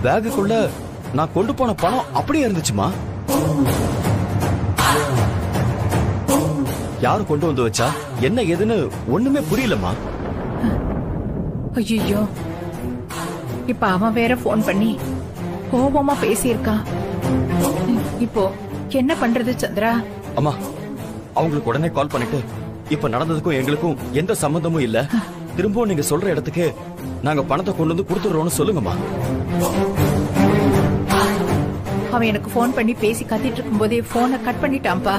பேகுக்குள்ள நான் கொண்டு போன பணம் அப்படியே இருந்துச்சுமா யாரு கொண்டு வந்து வச்சா என்ன ஏதுன்னு ஒண்ணுமே புரியலம்மா ஐயோ இப்ப அவன் வேற ஃபோன் பண்ணி கோபமா பேசியிருக்கான் ம், இப்போ என்ன பண்றது சந்திரா அம்மா அவங்களுக்கு உடனே கால் பண்ணிட்டு இப்ப நடந்ததுக்கும் எங்களுக்கும் எந்த சம்பந்தமும் இல்ல திரும்பவும் நீங்க சொல்ற இடத்துக்கு நாங்க பணத்தை கொண்டு வந்து கொடுத்துடுறோம்னு சொல்லுங்கம்மா அவன் எனக்கு ஃபோன் பண்ணி பேசி கத்திட்டு இருக்கும்போதே போனை கட் பண்ணிட்டான்பா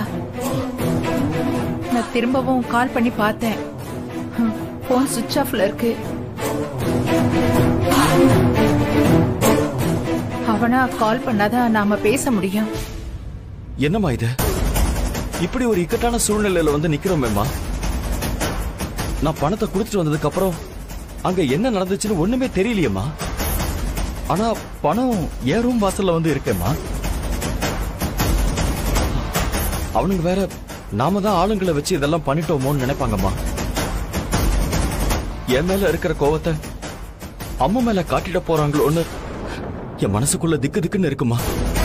நான் திரும்பவும் கால் பண்ணி பார்த்தேன் போன் சுவிட்ச் ஆஃப்ல இருக்கு அவனா கால் பண்ணாதான் நாம பேச முடியும் என்னம்மா இது இப்படி ஒரு இக்கட்டான சூழ்நிலையில வந்து நிக்கிறோமேம்மா நான் பணத்தை கொடுத்துட்டு வந்ததுக்கு அப்புறம் அங்க என்ன நடந்துச்சுன்னு ஒண்ணுமே தெரியலையேம்மா ஆனா பணம் என் ரூம் வாசல்ல வந்து இருக்கேம்மா அவனுங்க வேற நாம தான் ஆளுங்களை வச்சு இதெல்லாம் பண்ணிட்டோமோன்னு நினைப்பாங்கம்மா என் மேல இருக்கிற கோவத்தை அம்மா மேல காட்டிட போறாங்களோன்னு என் மனசுக்குள்ள திக்கு திக்குன்னு இருக்குமா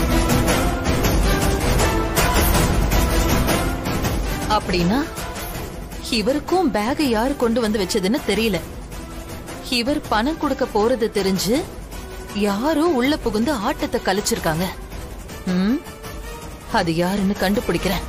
அப்படின்னா இவருக்கும் பேக் யாரு கொண்டு வந்து வச்சதுன்னு தெரியல இவர் பணம் கொடுக்க போறது தெரிஞ்சு யாரோ உள்ள புகுந்து ஆட்டத்தை கலைச்சிருக்காங்க ம், அது யாருன்னு கண்டுபிடிக்கிறேன்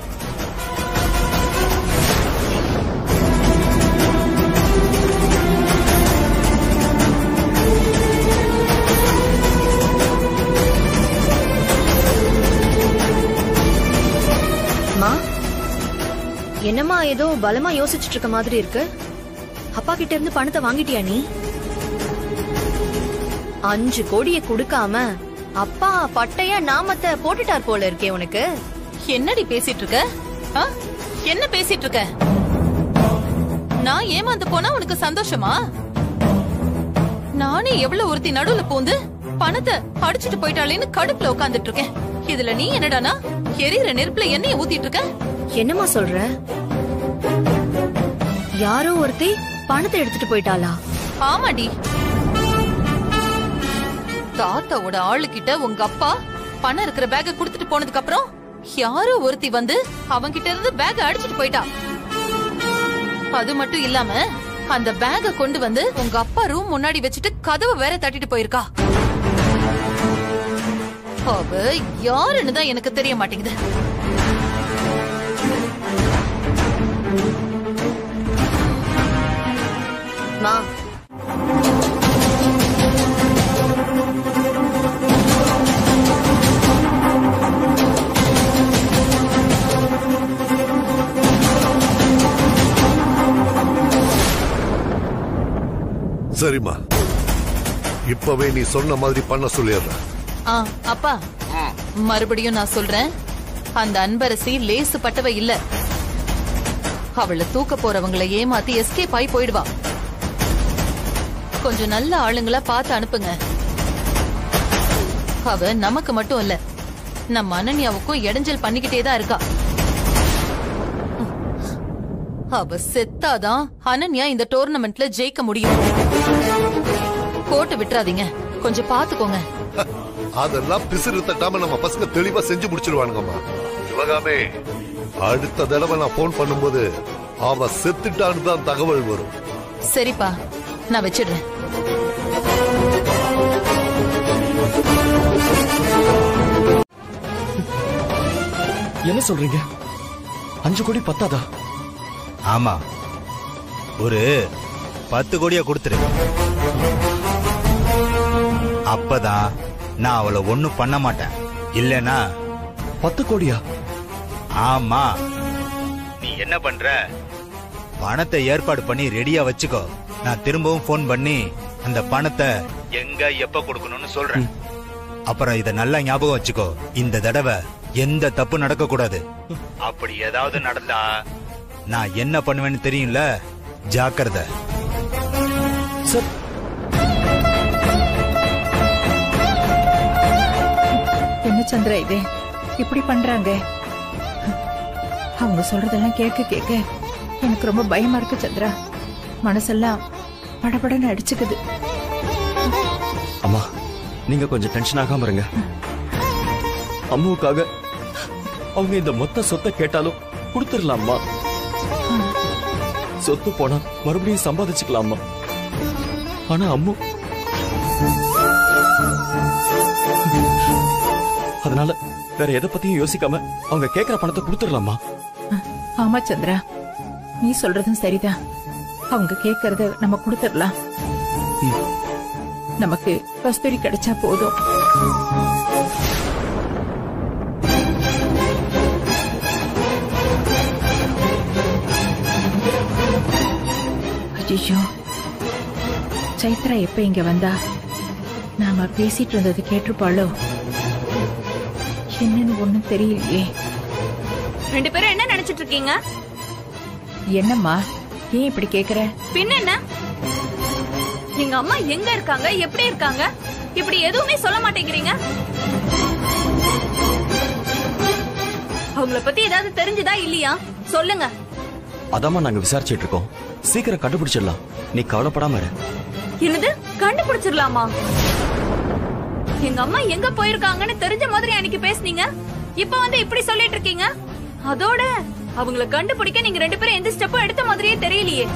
மா என்னம்மா ஏதோ பலமா யோசிச்சுட்டு இருக்க மாதிரி இருக்கு அப்பா கிட்ட இருந்து பணத்தை வாங்கிட்டியா நீ அஞ்சு கோடியை கொடுக்காம அப்பா பட்டையா நாமத்தை போட்டுட்டார் போல இருக்கே உனக்கு என்னடி பேசிட்டு இருக்க ஆ? என்ன பேசிட்டு இருக்க நான் ஏமாந்து போனா உனக்கு சந்தோஷமா நானே எவ்வளவு ஒருத்தி நடுவுல பூந்து பணத்தை அடிச்சிட்டு போயிட்டாளேன்னு கடுப்புல உட்கார்ந்துட்டு இருக்கேன் இதுல நீ என்னடானா எரியிற நெருப்புல எண்ணெய ஊத்திட்டு இருக்க என்னம்மா சொல்ற யாரோ ஒருத்தி பணத்தை எடுத்துட்டு போயிட்டாளா ஆமாடி தாத்தாவோட ஆளுகிட்ட உங்க அப்பா பணம் இருக்கிற பேக்க குடுத்துட்டு போனதுக்கு அப்புறம் யாரோ ஒருத்தி வந்து அவன்கிட்ட இருந்து பேக் அடிச்சிட்டு போயிட்டா அது மட்டும் இல்லாம அந்த பேக்க கொண்டு வந்து உங்க அப்பா ரூம் முன்னாடி வச்சுட்டு கதவை வேற தட்டிட்டு போயிருக்கா அவ யாருன்னு தான் எனக்கு தெரிய மாட்டேங்குது மா சரிம்மா இப்பவே நீ சொன்ன மாதிரி பண்ண சொல்லிடுறேன் ஆ அப்பா மறுபடியும் நான் சொல்றேன் அந்த அன்பரசி லேசு பட்டவ இல்ல அவளை தூக்க போறவங்களை ஏமாத்தி எஸ்கேப் ஆகி போயிடுவா கொஞ்சம் நல்ல ஆளுங்களா பார்த்து அனுப்புங்க அவ நமக்கு மட்டும் இல்ல நம்ம அனன்யாவுக்கும் இடைஞ்சல் பண்ணிக்கிட்டே தான் இருக்கா அவ செத்தாதான் அனன்யா இந்த டோர்னமெண்ட்ல ஜெயிக்க முடியும் கோட்டை விட்டுறாதீங்க கொஞ்சம் பாத்துக்கோங்க அதெல்லாம் பிசிறு தட்டாம நம்ம பசங்க தெளிவா செஞ்சு முடிச்சிருவானுங்கம்மா சிவகாமே அடுத்த தடவை நான் போன் பண்ணும்போது அவ செத்துட்டான்னு தான் தகவல் வரும் சரிப்பா நான் வச்சிடுறேன் என்ன சொல்றீங்க அஞ்சு கோடி பத்தாதா ஆமா ஒரு பத்து கோடியா கொடுத்துரு அப்பதான் நான் அவளை ஒண்ணும் பண்ண மாட்டேன் இல்லனா பத்து கோடியா ஆமா நீ என்ன பண்ற பணத்தை ஏற்பாடு பண்ணி ரெடியா வச்சுக்கோ நான் திரும்பவும் ஃபோன் பண்ணி அந்த பணத்தை எங்க எப்ப கொடுக்கணும்னு சொல்றேன் அப்புறம் இத நல்லா ஞாபகம் வச்சுக்கோ இந்த தடவை எந்த தப்பு நடக்க கூடாது அப்படி ஏதாவது நடந்தா நான் என்ன பண்ணுவேன்னு தெரியும்ல ஜாக்கிரதை சார் என்ன சந்திரா இது இப்படி பண்றாங்க அவங்க சொல்றதெல்லாம் கேட்க கேட்க எனக்கு ரொம்ப பயமா இருக்கு சந்திரா மனசெல்லாம் படபடன்னு அடிச்சுக்குது அம்மா நீங்க கொஞ்சம் டென்ஷன் ஆகாம இருங்க அம்முவுக்காக அவங்க இந்த மொத்த சொத்தை கேட்டாலும் கொடுத்துடலாம்மா சொத்து போனா மறுபடியும் சம்பாதிச்சுக்கலாமா ஆனா அம்மு அதனால வேற எதை பத்தியும் யோசிக்காம அவங்க கேக்குற பணத்தை கொடுத்துடலாமா ஆமா சந்திரா நீ சொல்றதும் சரிதான் அவங்க கேக்குறத நம்ம கொடுத்துடலாம் நமக்கு கஸ்தூரி கிடைச்சா போதும் ஐயோ சைத்ரா எப்ப இங்க வந்தா நாம பேசிட்டு இருந்தது கேட்டிருப்பாளோ என்னன்னு ஒண்ணும் தெரியலையே ரெண்டு பேரும் என்ன நினைச்சிட்டு இருக்கீங்க என்னம்மா ஏன் இப்படி கேக்குற பின்ன என்ன எங்க அம்மா எங்க இருக்காங்க எப்படி இருக்காங்க இப்படி எதுவுமே சொல்ல மாட்டேங்கிறீங்க அவங்கள பத்தி ஏதாவது தெரிஞ்சுதா இல்லையா சொல்லுங்க அதாம்மா நாங்க விசாரிச்சிட்டு இருக்கோம் சீக்கிரம் கண்டுபிடிச்சிடலாம் நீ கவலைப்படாம இரு என்னது கண்டுபிடிச்சிடலாமா எங்க அம்மா எங்க போயிருக்காங்கன்னு தெரிஞ்ச மாதிரி அன்னைக்கு பேசுனீங்க இப்ப வந்து இப்படி சொல்லிட்டு இருக்கீங்க அதோட அவங்கள கண்டுபிடிக்க நீங்க ரெண்டு பேரும் எந்த ஸ்டெப்பும் எடுத்த மாதிரியே தெரியலையே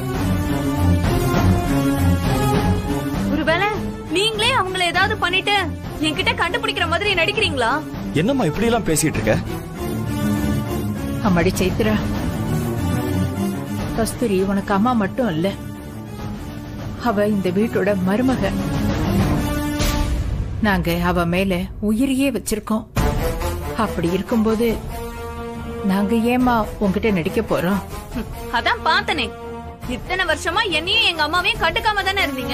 ஒருவேளை நீங்களே அவங்கள ஏதாவது பண்ணிட்டு என்கிட்ட கண்டுபிடிக்கிற மாதிரி நடிக்கிறீங்களா என்னம்மா இப்படி எல்லாம் பேசிட்டு இருக்க அம்மாடி சைத்ரா கஸ்தூரி உனக்கு அம்மா மட்டும் இல்ல அவ இந்த வீட்டோட மருமக நாங்க அவ மேல உயிரையே வச்சிருக்கோம் அப்படி இருக்கும்போது நாங்க ஏமா உன்கிட்ட நடிக்க போறோம் ஹம், அதான் பார்த்தனே இத்தனை வருஷமா என்னையும் எங்க அம்மாவையும் கண்டுக்காம தானே இருந்தீங்க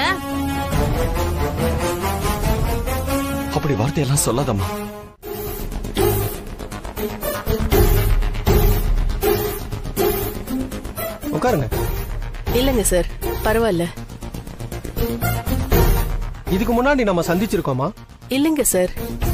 அப்படி வார்த்தையெல்லாம் சொல்லாதம்மா உட்காருங்க இல்லைங்க சார் பரவாயில்ல இதுக்கு முன்னாடி நம்ம சந்திச்சிருக்கோமா இல்லைங்க சார்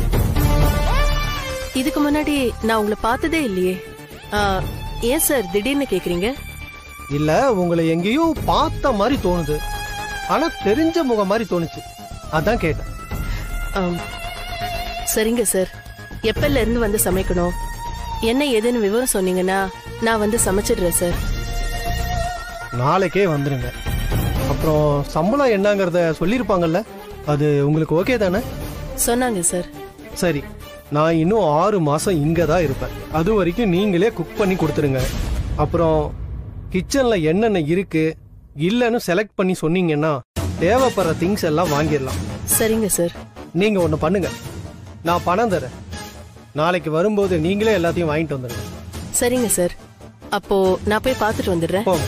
இதுக்கு முன்னாடி நான் உங்களை பார்த்ததே இல்லையே ஆ, ஏன் சார் திடீர்னு கேக்குறீங்க இல்ல உங்களை எங்கேயோ பார்த்த மாதிரி தோணுது ஆனா தெரிஞ்ச முகம் மாதிரி தோணுச்சு அதான் கேட்டேன் ஆம். சரிங்க சார் எப்பல்ல இருந்து வந்து சமைக்கணும் என்ன ஏதுன்னு விவரம் சொன்னீங்கன்னா நான் வந்து சமைச்சிடுறேன் சார் நாளைக்கே வந்துருங்க அப்புறம் சம்பளம் என்னங்கறத சொல்லியிருப்பாங்கல்ல அது உங்களுக்கு ஓகே தானே சொன்னாங்க சார் சரி நான் இன்னும் ஆறு மாசம் இங்க தான் இருப்பேன் அது வரைக்கும் நீங்களே குக் பண்ணி கொடுத்துருங்க அப்புறம் கிச்சன்ல என்னென்ன இருக்கு இல்லைன்னு செலக்ட் பண்ணி சொன்னீங்கன்னா தேவைப்படுற திங்ஸ் எல்லாம் வாங்கிடலாம் சரிங்க சார் நீங்க ஒண்ணு பண்ணுங்க நான் பணம் தரேன் நாளைக்கு வரும்போது நீங்களே எல்லாத்தையும் வாங்கிட்டு வந்துடுங்க சரிங்க சார் அப்போ நான் போய் பார்த்துட்டு வந்துடுறேன் போங்க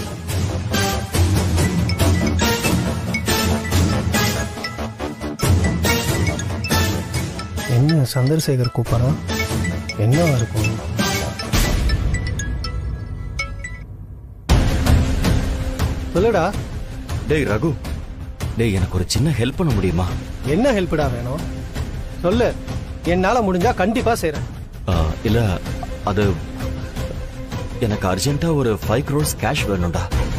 என்ன சந்திரசேகர் கூப்பிட்றான் என்னவா இருக்கும் சொல்லுடா டேய் ரகு டேய் எனக்கு ஒரு சின்ன ஹெல்ப் பண்ண முடியுமா என்ன ஹெல்ப்டா வேணும் சொல்லு என்னால முடிஞ்சா கண்டிப்பா செய்றேன் ஆ, இல்ல அது எனக்கு அர்ஜென்ட்டா ஒரு ஃபைவ் crores கேஷ் வேணும்டா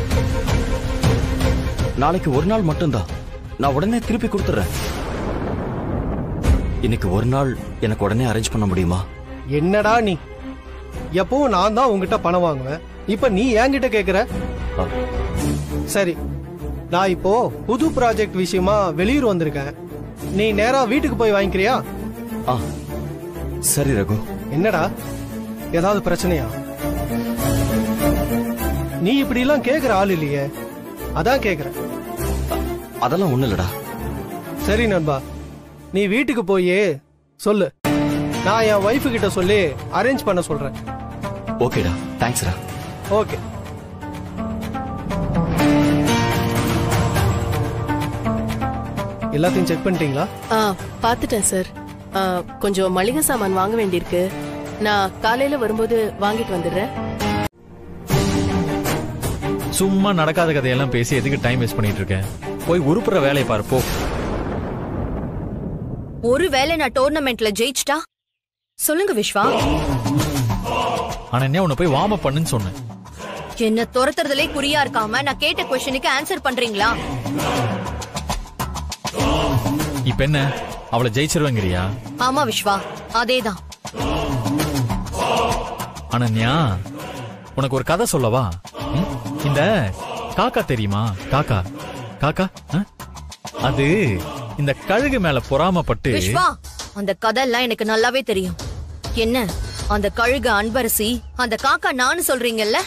நாளைக்கு ஒரு நாள் மட்டும்தான் நான் உடனே திருப்பி கொடுத்துறேன் இன்னைக்கு ஒரு நாள் எனக்கு உடனே அரேஞ்ச் பண்ண முடியுமா என்னடா நீ எப்பவும் நான் தான் உங்ககிட்ட பணம் வாங்குவேன் இப்ப நீ என்கிட்ட கேக்குற ஆ, சரி நான் இப்போ புது ப்ராஜெக்ட் விஷயமா வெளியூர் வந்திருக்கேன் நீ நேரா வீட்டுக்கு போய் வாங்கிக்கிறியா ஆ சரி ரகு என்னடா ஏதாவது பிரச்சனையா நீ இப்படி எல்லாம் கேக்குற ஆள் இல்லையே அதான் கேக்குறேன் அதெல்லாம் ஒண்ணு இல்லடா சரி நண்பா நீ வீட்டுக்கு போய் சொல்லு நான் என் ஒய்ஃபு கிட்ட சொல்லி அரேஞ்ச் பண்ண சொல்றேன் ஓகேடா தேங்க்ஸ்டா ஓகே எல்லாத்தையும் செக் பண்ணிட்டீங்களா ஆ பார்த்துட்டேன் சார் ஆ, கொஞ்சம் மளிகை சாமான் வாங்க வேண்டியிருக்கு நான் காலையில வரும்போது வாங்கிட்டு வந்துடுறேன் சும்மா நடக்காத கதையெல்லாம் பேசி எதுக்கு டைம் வேஸ்ட் பண்ணிட்டு இருக்கேன் போய் உருப்புற வேலையை பாரு போ ஒருவேளை நான் டோர்னமெண்ட்ல ஜெயிச்சிட்டா சொல்லுங்க விஸ்வா ஆனா என்ன உன்னை போய் வார்ம் அப் பண்ணுன்னு சொன்னேன் என்ன துரத்துறதுலே குறியா இருக்காம நான் கேட்ட கொஸ்டினுக்கு ஆன்சர் பண்றீங்களா இப்ப என்ன அவளை ஜெயிச்சிருவேங்கிறியா ஆமா விஸ்வா அதேதான் அனன்யா உனக்கு ஒரு கதை சொல்லவா ம்? இந்த காக்கா தெரியுமா காக்கா காக்கா ஆ? அது இந்த கழுகு மேல பொறாமப்பட்டு விஸ்வா அந்த கதையெல்லாம் எனக்கு நல்லாவே தெரியும் என்ன அந்த கழுகு அன்பரசி அந்த காக்கா நானு சொல்றீங்கல்ல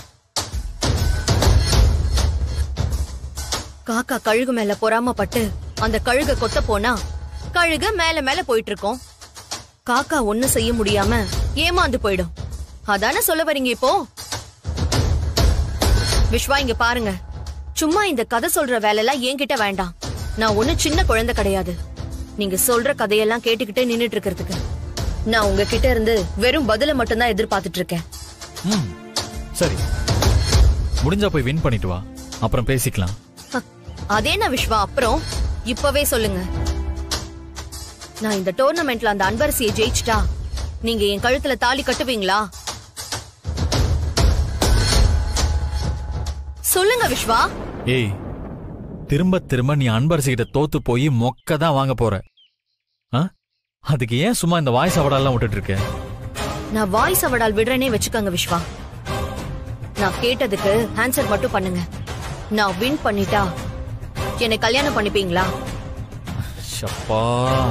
காக்கா கழுகு மேல பொறாமப்பட்டு அந்த கழுக கொத்த போனா கழுகு மேல மேல போயிட்டு இருக்கோம் காக்கா ஒண்ணு செய்ய முடியாம ஏமாந்து போயிடும் அதானே சொல்ல வரீங்க இப்போ விஸ்வா இங்க பாருங்க சும்மா இந்த கதை சொல்ற வேலையெல்லாம் என்கிட்ட வேண்டாம் நான் ஒண்ணு சின்ன குழந்தை கிடையாது நீங்க சொல்ற கதையெல்லாம் கேட்டுக்கிட்டே நின்னுட்டு இருக்கிறதுக்கு நான் உங்ககிட்ட இருந்து வெறும் பதில மட்டும்தான் எதிர்பார்த்துட்டு இருக்கேன் ம், சரி முடிஞ்சா போய் வின் பண்ணிட்டு வா அப்புறம் பேசிக்கலாம் ஹ, அதே நான் விஸ்வா அப்புறம் இப்பவே சொல்லுங்க நான் இந்த டோர்னமெண்ட்ல அந்த அன்பரசியை ஜெயிச்சிட்டா நீங்க என் கழுத்துல தாலி கட்டுவீங்களா சொல்லுங்க விஸ்வா ஏய் திரும்ப திரும்ப நீ அன்பரசிகிட்ட தோத்து போய் மொக்க தான் வாங்க போற ஆ? அதுக்கு ஏன் சும்மா இந்த வாய்ஸ் அவடெல்லாம் விட்டுட்டு இருக்க நான் வாய்ஸ் அவடால் விடுறேனே வச்சுக்கோங்க விஸ்வா நான் கேட்டதுக்கு ஆன்சர் மட்டும் பண்ணுங்க நான் வின் பண்ணிட்டா என்னை கல்யாணம் பண்ணிப்பீங்களா ஷப்பா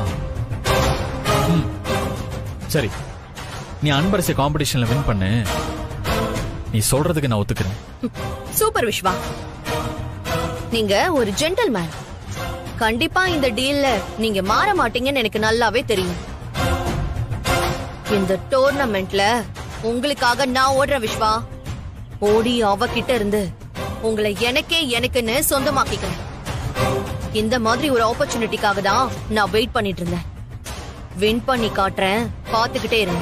ம். சரி நீ அன்பரசி காம்படிஷன்ல வின் பண்ணு நீ சொல்றதுக்கு நான் ஒத்துக்கிறேன் சூப்பர் விஸ்வா நீங்க ஒரு ஜென்டில்மேன் கண்டிப்பா இந்த டீல்ல நீங்க மாற மாட்டீங்கன்னு எனக்கு நல்லாவே தெரியும் இந்த டோர்னமெண்ட்ல உங்களுக்காக நான் ஓடுற விஸ்வா ஓடி அவகிட்ட இருந்து உங்களை எனக்கே எனக்குன்னு சொந்தமாக்கிக்கிறேன் இந்த மாதிரி ஒரு ஆப்பர்ச்சுனிட்டிக்காக தான் நான் வெயிட் பண்ணிட்டு இருந்தேன் வின் பண்ணி காட்டுறேன் பாத்துக்கிட்டே இருங்க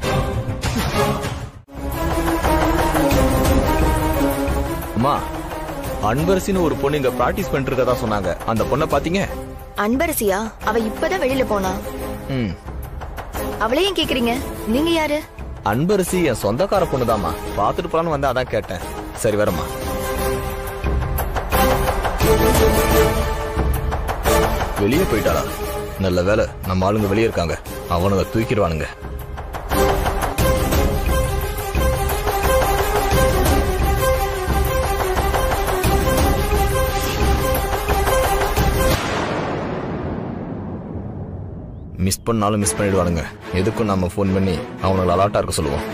அம்மா அன்பரசின்னு ஒரு பொண்ணு இங்க பிராக்டிஸ் பண்ணிட்டு இருக்கதா சொன்னாங்க அந்த பொண்ணை பாத்தீங்க அன்பரசியா அவ இப்பதான் வெளியில போனா ம் அவளையும் கேக்குறீங்க நீங்க யாரு அன்பரசி என் சொந்தக்கார பொண்ணுதாம்மா பாத்துட்டு போலான்னு வந்தா அதான் கேட்டேன் சரி வரம்மா வெளியே போயிட்டாளா நல்ல வேலை நம்ம ஆளுங்க வெளியே இருக்காங்க அவனுங்க தூக்கிடுவானுங்க மிஸ் பண்ணாலும் மிஸ் பண்ணிடுவானுங்க எதுக்கும் நம்ம ஃபோன் பண்ணி அவனுங்களை அலாட்டா இருக்க சொல்லுவோம்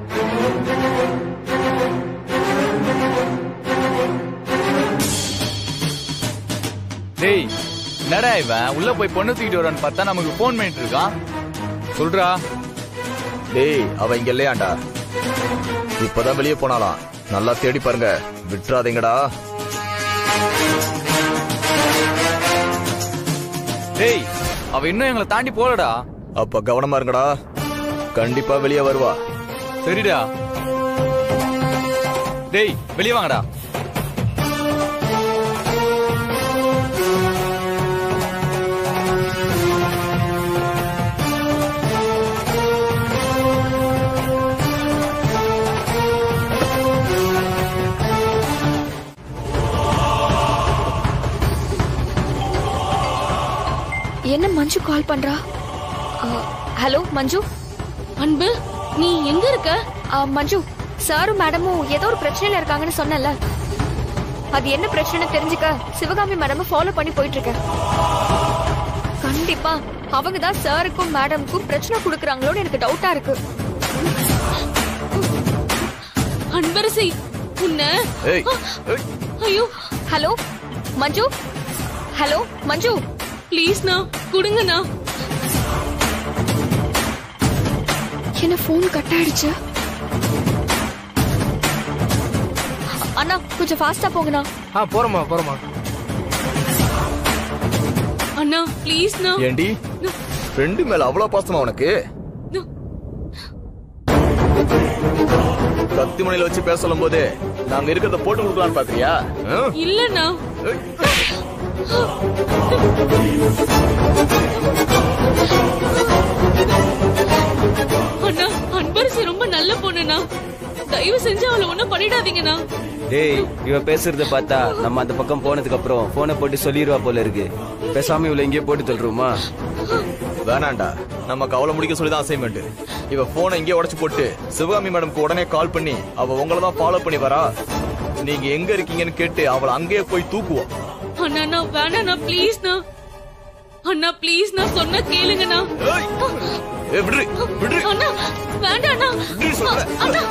டேய் என்னடா இவன் உள்ள போய் பொண்ணு தூக்கிட்டு வரான்னு பார்த்தா நமக்கு போன் பண்ணிட்டு இருக்கான் சொல்றா டேய் அவ இங்க இல்லையாண்டா இப்பதான் வெளியே போனாலாம் நல்லா தேடி பாருங்க விட்டுறாதீங்கடா டேய் அவ இன்னும் எங்களை தாண்டி போலடா அப்ப கவனமா இருங்கடா கண்டிப்பா வெளியே வருவா சரிடா டேய் வெளியே வாங்கடா என்ன மஞ்சு கால் பண்றா ஹலோ மஞ்சு அன்பு நீ எங்க இருக்க மஞ்சு சாரும் மேடமும் ஏதோ ஒரு பிரச்சனையில இருக்காங்கன்னு சொன்னல அது என்ன பிரச்சனை தெரிஞ்சுக்க சிவகாமி மேடம் ஃபாலோ பண்ணி போயிட்டு இருக்கேன் கண்டிப்பா அவங்க தான் சாருக்கும் மேடமுக்கும் பிரச்சனை கொடுக்கறாங்களோன்னு எனக்கு டவுட்டா இருக்கு அன்பரசி உன்ன ஏய் ஐயோ ஹலோ மஞ்சு ஹலோ மஞ்சு ப்ளீஸ்ண்ணா கொடுங்கண்ணா என்ன ஃபோன் கட் ஆயிடுச்சு அண்ணா கொஞ்சம் ஃபாஸ்டா போங்கண்ணா ஆ போறோமா போறோமா அண்ணா ப்ளீஸ்ண்ணா ஏண்டி ஃப்ரெண்டு மேல அவ்வளவு பாசமா உனக்கு கத்தி மணில வச்சு பேச சொல்லும் போது நாங்க இருக்கிறத போட்டு கொடுக்கலான்னு பாக்குறியா ஆ? இல்லண்ணா அண்ணா அன்பரசி ரொம்ப நல்ல பொண்ணுண்ணா தயவு செஞ்சு அவளை ஒண்ணும் பண்ணிடாதீங்கண்ணா டேய் இவ பேசுறத பார்த்தா நம்ம அந்த பக்கம் போனதுக்கு அப்புறம் போனை போட்டு சொல்லிடுவா போல இருக்கு பேசாம இவளை இங்கேயே போட்டு தள்ளுருமா வேணாண்டா நம்ம கவலை முடிக்க சொல்லி தான் அசைன்மெண்ட் இவ போனை இங்கே உடைச்சு போட்டு சிவகாமி மேடம்க்கு உடனே கால் பண்ணி அவ உங்களை தான் ஃபாலோ பண்ணி வரா நீங்க எங்க இருக்கீங்கன்னு கேட்டு அவளை அங்கேயே போய் தூக்குவோம் அண்ணா வேணாண்ணா ப்ளீஸ்ண்ணா அண்ணா ப்ளீஸ் நான் சொன்ன கேளுங்கண்ணா ஏ விடுறி விடுறி அண்ணா வேண்டாண்ணா அண்ணா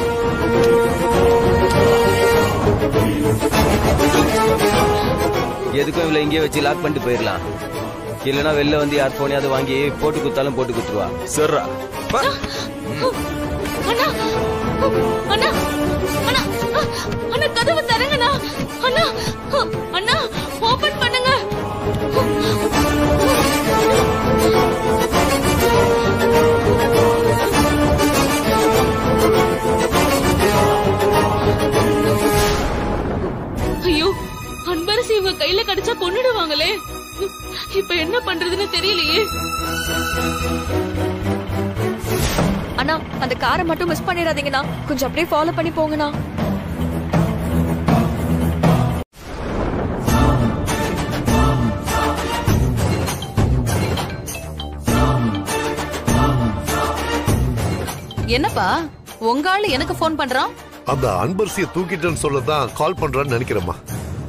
எதுக்கும் இவளை இங்கே வச்சு லாக் பண்ணிட்டு போயிடலாம் இல்லைன்னா வெளில வந்து யார் போனையாவது வாங்கி போட்டு குத்தாலும் போட்டு குத்துருவா சரிடா அண்ணா அண்ணா அண்ணா அண்ணா கதவு தரங்கண்ணா அண்ணா அண்ணா ஓபன் பண்ணுங்க ஐயோ அன்பரசி இவங்க கையில கடிச்சா கொன்னுடுவாங்களே இப்ப என்ன பண்றதுன்னு தெரியலையே அண்ணா அந்த காரை மட்டும் மிஸ் பண்ணிடாதீங்கண்ணா கொஞ்சம் அப்படியே ஃபாலோ பண்ணி போங்கண்ணா என்னப்பா உங்க ஆளு எனக்கு ஃபோன் பண்றான் அந்த அன்பரசிய தூக்கிட்டேன்னு சொல்லதான் கால் பண்றான்னு நினைக்கிறேம்மா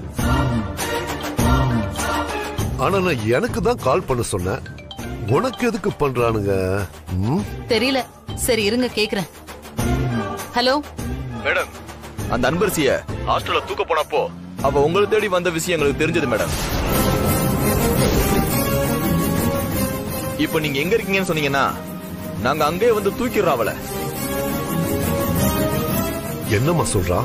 ஆனா நான் எனக்கு தான் கால் பண்ண சொன்னேன் உனக்கு எதுக்கு பண்றானுங்க ம்? தெரியல சரி இருங்க கேக்குறேன் ஹலோ மேடம் அந்த அன்பரசிய ஹாஸ்டல்ல தூக்க போனப்போ அவ உங்களை தேடி வந்த விஷயம் எங்களுக்கு தெரிஞ்சது மேடம் இப்போ நீங்க எங்க இருக்கீங்கன்னு சொன்னீங்கன்னா நாங்க அங்கேயே வந்து தூக்கிடுறோம் அவளை என்னம்மா சொல்றா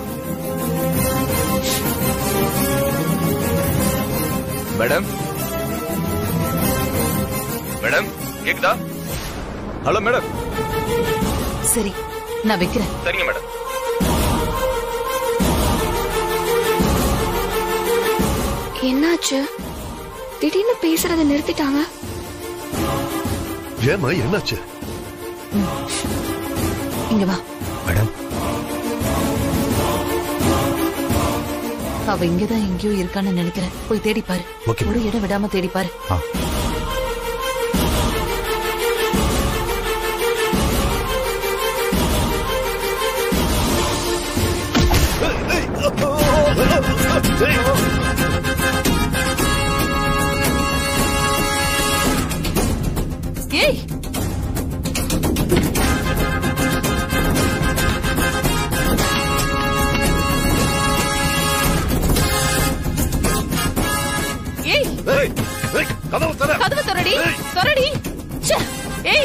மேடம் மேடம் கேக்குதா ஹலோ மேடம் சரி நான் வைக்கிறேன் சரிங்க மேடம் என்னாச்சு திடீர்னு பேசுறத நிறுத்திட்டாங்க ஏமா என்னாச்சு இங்க வா மேடம் அவ இங்கதான் எங்கேயோ இருக்கான்னு நினைக்கிறேன் போய் தேடி பாரு Okay. ஒரு இடம் விடாம தேடி பாரு ஆ. ஏய் ஏய் கதவு தர கதவு திறடி திறடி ச்சே, ஏய்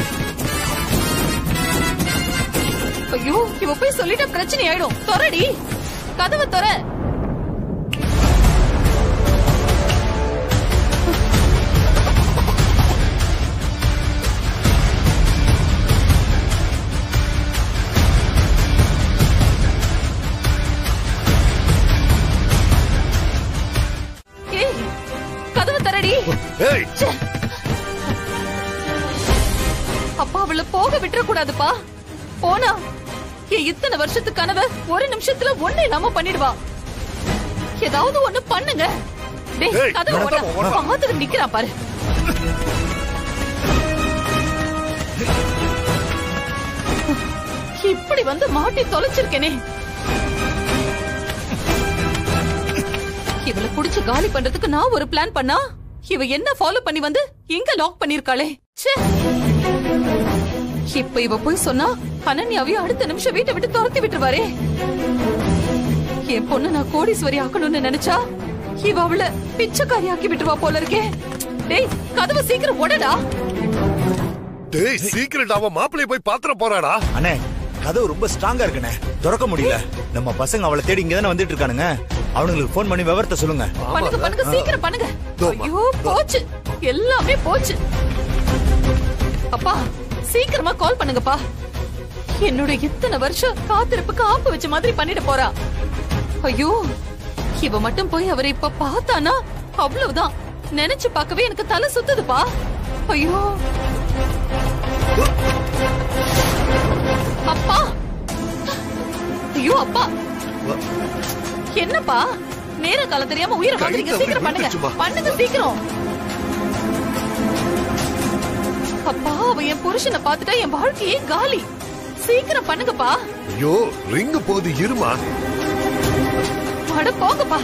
ஐயோ இவ போய் சொல்லிட்ட பிரச்சனை ஆயிடும் திறடி கதவு திற ஏய் கதவு திறடி ஏய் ச்சே. அப்பா அவள போக விட்டுற கூடாதுப்பா போனா என் இத்தனை வருஷத்து கனவை ஒரு நிமிஷத்துல ஒண்ணு இல்லாம பண்ணிடுவா ஏதாவது ஒண்ணு பண்ணுங்க டேய் ஏய், கதவு நடக்காம ஓட ஓடா. பாத்துட்டு நிக்கிறான் பாரு இப்படி வந்து மாட்டி தொலைச்சிருக்கேனே இவளை புடிச்சு காலி பண்றதுக்கு நான் ஒரு பிளான் பண்ணா இவ என்ன ஃபாலோ பண்ணி வந்து எங்க லாக் பண்ணிருக்காளே ச்சே இப்ப இவ போய் சொன்னா அனன்யாவையும் அடுத்த நிமிஷம் வீட்டை விட்டு துரத்தி விட்டுருவாரே என் பொண்ணு நான் கோடீஸ்வரி ஆக்கணும்னு நினைச்சா இவ அவள பிச்சைக்காரி ஆக்கி விட்டுருவா போல இருக்கே டேய் கதவு சீக்கிரம் உடடா டேய் சீக்கிரம் அவன் மாப்பிளைய போய் பாத்திர போறாடா அண்ணே கதவு ரொம்ப ஸ்ட்ராங்கா இருக்குண்ணே திறக்க முடியல நம்ம பசங்க அவளை தேடி இங்க தானே வந்துட்டு இருக்கானுங்க அவனுங்களுக்கு ஃபோன் பண்ணி விவரத்தை சொல்லுங்க பண்ணுங்க பண்ணுங்க சீக்கிரம் பண்ணுங்க ஐயோ போச்சு எல்லாமே போச்சு அப்பா சீக்கிரமா கால் பண்ணுங்கப்பா என்னோட இத்தனை வருஷம் காத்திருப்புக்கு ஆப்பு வச்ச மாதிரி பண்ணிட்டு போறா ஐயோ இவ மட்டும் போய் அவரை இப்ப பார்த்தானா அவ்வளவுதான் நினைச்சு பார்க்கவே எனக்கு தலை சுத்துதுப்பா ஐயோ அப்பா ஐயோ அப்பா என்னப்பா நேர காலம் தெரியாம உயிரை வாங்குறீங்க கையில சீக்கிரம் பண்ணுங்க விட்டுச்சுப்பா. பண்ணுங்க சீக்கிரம் அப்பா அவ என் புருஷனை பார்த்துட்டா என் வாழ்க்கையே காலி சீக்கிரம் பண்ணுங்கப்பா ஐயோ ரிங்கு போகுது இருமா அட போங்கப்பா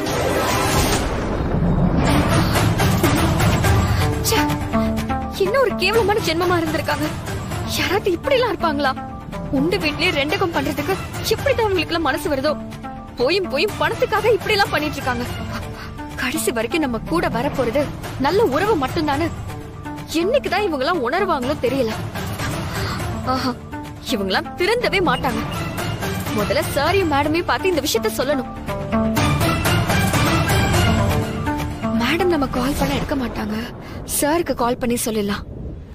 ச்சே, என்ன ஒரு கேவலமான ஜென்மமா இருந்திருக்காங்க யாராவது இப்படி எல்லாம் இருப்பாங்களா உண்டு வீட்லயே ரெண்டகம் பண்றதுக்கு எப்படிதான் அவங்களுக்கு எல்லாம் மனசு வருதோ போயும் போயும் பணத்துக்காக இப்படி எல்லாம் பண்ணிட்டு இருக்காங்க கடைசி வரைக்கும் நம்ம கூட வரப்போறது நல்ல உறவு மட்டும்தானே என்னைக்குதான் இவங்க எல்லாம் உணர்வாங்களோ தெரியல ஆஹா இவங்க எல்லாம் திருந்தவே மாட்டாங்க முதல்ல சாரியும் மேடமே பார்த்து இந்த விஷயத்த சொல்லணும் மேடம் நம்ம கால் பண்ண எடுக்க மாட்டாங்க சாருக்கு கால் பண்ணி சொல்லலாம்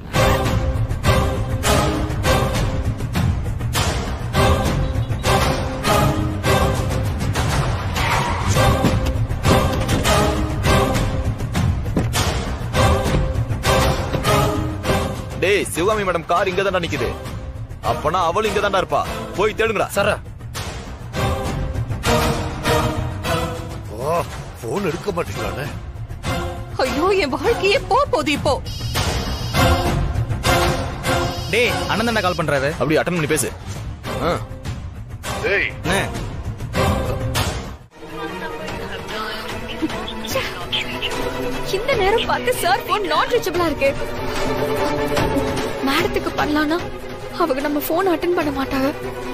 டேய் சிவகாமி மேடம் கார் இங்க தான்டா நிக்குது அப்பனா அவளும் இங்க தான்டா இருப்பா போய் தேடுங்கடா சார் ஓ போன் எடுக்க மாட்டேங்கிறானே ஐயோ என் வாழ்க்கையே போ போகுது இப்போ டேய் அண்ணன் தானே கால் பண்றாரு அப்படி அட்டன் பண்ணி பேசு ஆ. டேய் அண்ணே இந்த நேரம் பார்த்து சார் போன் நாட் ரீச்சபிளா இருக்கு மேடத்துக்கு பண்ணலாம்னா அவங்க நம்ம போன் அட்டன் பண்ண மாட்டாங்க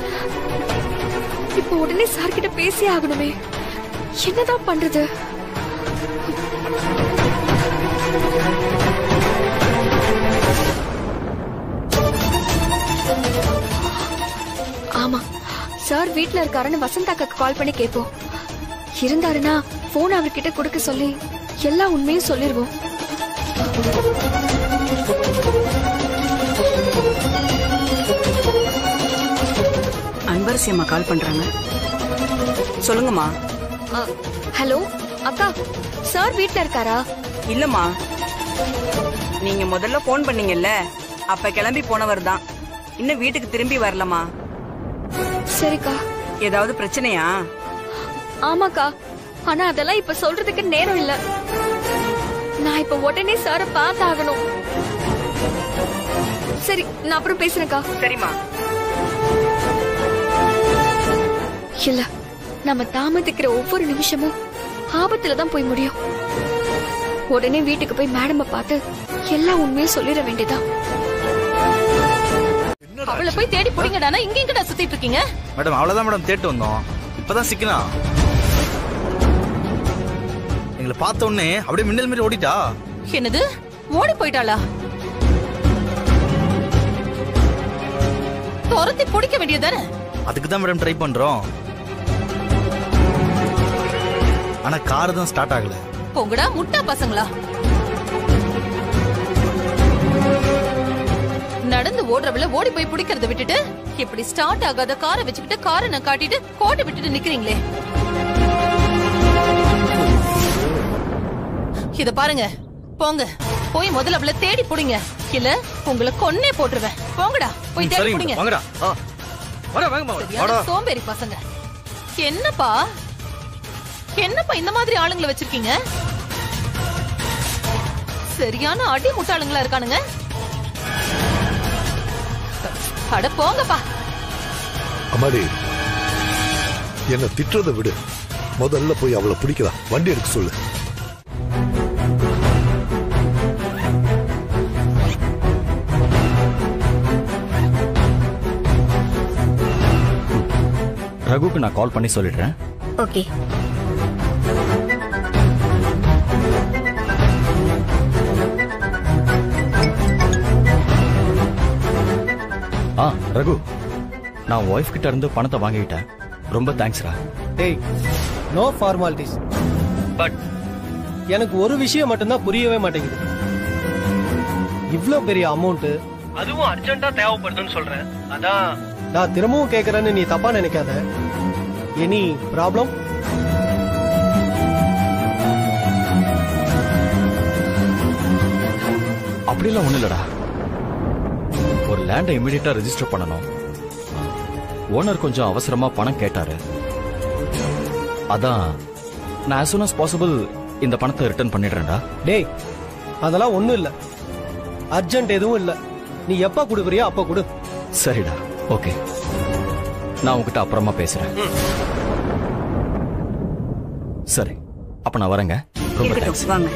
இப்போ உடனே சார் கிட்ட பேசி ஆகணுமே என்னதான் பண்றது ஆமா சார் வீட்ல இருக்காருன்னு வசந்தாக்காக்கு கால் பண்ணி கேட்போம் இருந்தாருன்னா போன் அவர்கிட்ட கொடுக்க சொல்லி எல்லா உண்மையும் சொல்லிருவோம் அன்பரசி அம்மா கால் பண்றாங்க சொல்லுங்கம்மா அ, ஹலோ அக்கா சார் வீட்ல இருக்காரா இல்லம்மா நீங்க முதல்ல போன் பண்ணீங்கல்ல அப்ப கிளம்பி போனவர் தான் இன்னும் வீட்டுக்கு திரும்பி வரலமா சரிக்கா ஏதாவது பிரச்சனையா ஆமாக்கா ஆனா அதெல்லாம் இப்ப சொல்றதுக்கு நேரம் இல்ல நான் இப்ப உடனே சார பார்த்தாகணும் சரி நான் அப்புறம் பேசுறேன்க்கா சரிம்மா இல்ல நம்ம தாமதிக்கிற ஒவ்வொரு நிமிஷமும் ஆபத்துல தான் போய் முடியும் உடனே வீட்டுக்கு போய் மேடம பார்த்து எல்லா உண்மையும் சொல்லிட வேண்டியதான் அவளை போய் தேடி புடிங்கடானா இங்க எங்கடா சுத்திட்டு இருக்கீங்க மேடம் அவ்வளவுதான் மேடம் தேட்டு வந்தோம் இப்பதான் சிக்கலாம் எங்களை பார்த்த உடனே அப்படியே மின்னல் மாரி ஓடிட்டா என்னது ஓடி போயிட்டாளா துரத்தி பிடிக்க வேண்டியதானே அதுக்கு தான் மேடம் ட்ரை பண்றோம் ஆனா கார் தான் ஸ்டார்ட் ஆகல போங்கடா முட்டா பசங்களா நடந்து ஓடுறவள ஓடி போய் பிடிக்கிறத விட்டுட்டு இப்படி ஸ்டார்ட் ஆகாத காரை வச்சுக்கிட்டு காரை நான் காட்டிட்டு கோட்டை விட்டுட்டு நிக்கிறீங்களே இத பாருங்க போங்க போய் முதல்ல அவளை தேடி புடிங்க இல்ல உங்களை கொன்னே போட்டுருவேன் போங்கடா போய் தேடி சரிங்க புடிங்க வாங்கடா ஆ. வாடா வாங்கம்மா சரியான சோம்பேறி பசங்க என்னப்பா என்னப்பா இந்த மாதிரி ஆளுங்களை வச்சிருக்கீங்க சரியான அடி முட்டாளுங்களா இருக்கானுங்க அட போங்கப்பா அம்மாடி என்ன திட்டுறதை விடு முதல்ல போய் அவளை பிடிக்கலாம் வண்டி எடுக்க சொல்லு ரகுக்கு நான் கால் பண்ணி சொல்லிடுறேன் ஓகே ஆ ரகு நான் ஒய்ஃப் கிட்ட இருந்து பணத்தை வாங்கிக்கிட்டேன் ரொம்ப தேங்க்ஸ்ரா டேய் நோ ஃபார்மாலிட்டிஸ் பட் எனக்கு ஒரு விஷயம் மட்டும்தான் புரியவே மாட்டேங்குது இவ்ளோ பெரிய அமௌண்ட் அதுவும் அர்ஜென்ட்டா தேவைப்படுதுன்னு சொல்றேன் அதான் நான் திரும்பவும் கேக்குறேன்னு நீ தப்பா நினைக்காத எனி ப்ராப்ளம் அப்படிலாம் ஒண்ணு இல்லடா ஒரு லேண்டை இமிடியட்டா ரெஜிஸ்டர் பண்ணணும் ஓனர் கொஞ்சம் அவசரமா பணம் கேட்டாரு அதான் நான் as soon as possible இந்த பணத்தை ரிட்டர்ன் பண்ணிடுறேன்டா டேய் அதெல்லாம் ஒண்ணும் இல்ல அர்ஜென்ட் எதுவும் இல்ல நீ எப்ப கொடுக்குறியோ அப்ப கொடு சரிடா ஓகே நான் உங்ககிட்ட அப்புறமா பேசுறேன் சரி அப்ப நான் வரேங்க ரொம்ப இருக்கட்டும் தேங்க்ஸ் வாங்க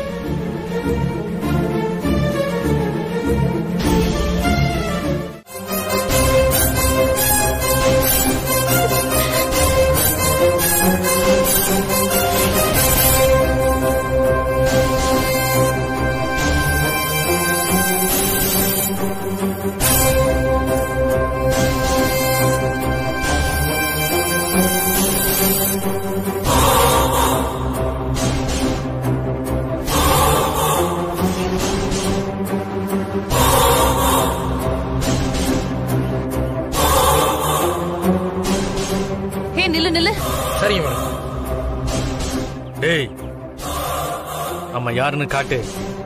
ஏ நில்லு நில்லு சரிங்க மேடம் டேய் நம்ம யாருன்னு காட்டு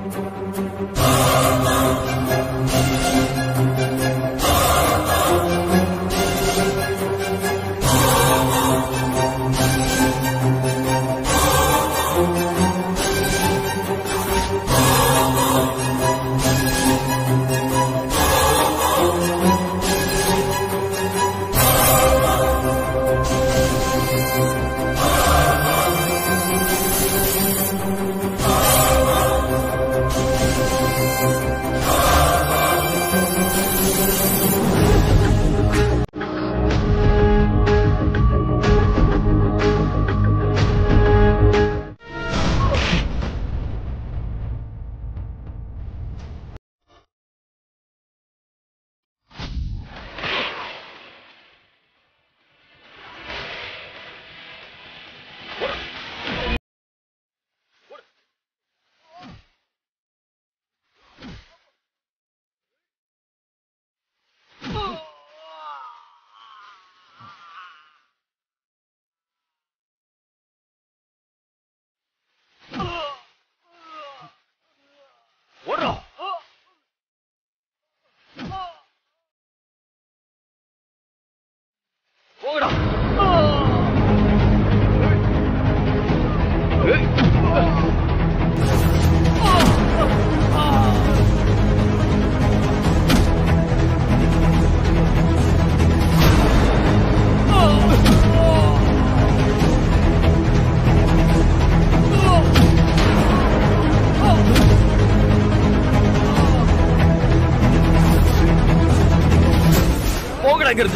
போங்கடா இங்கிருந்து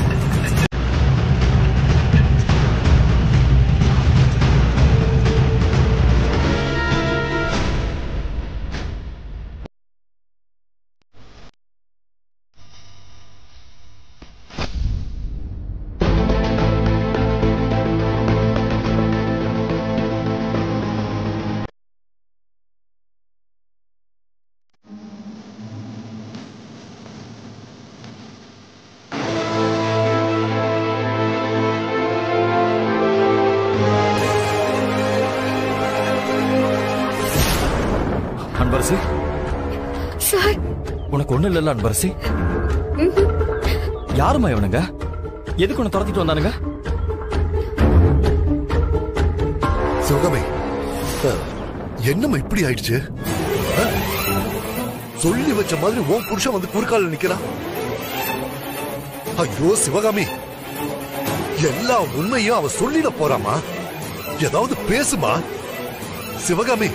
அன்பரசி சார் உனக்கு ஒண்ணு இல்லல்ல அன்பரசி யாருமா இவனுங்க எதுக்கு உன்னை துரத்திட்டு வந்தானுங்க சிவகாமி அஹ், என்னம்மா இப்படி ஆயிடுச்சு அஹ்? சொல்லி வச்ச மாதிரி உன் புருஷன் வந்து குறுக்கால நிக்கிறான் ஐயோ சிவகாமி எல்லா உண்மையும் அவ சொல்லிட போறாமா ஏதாவது பேசுமா சிவகாமி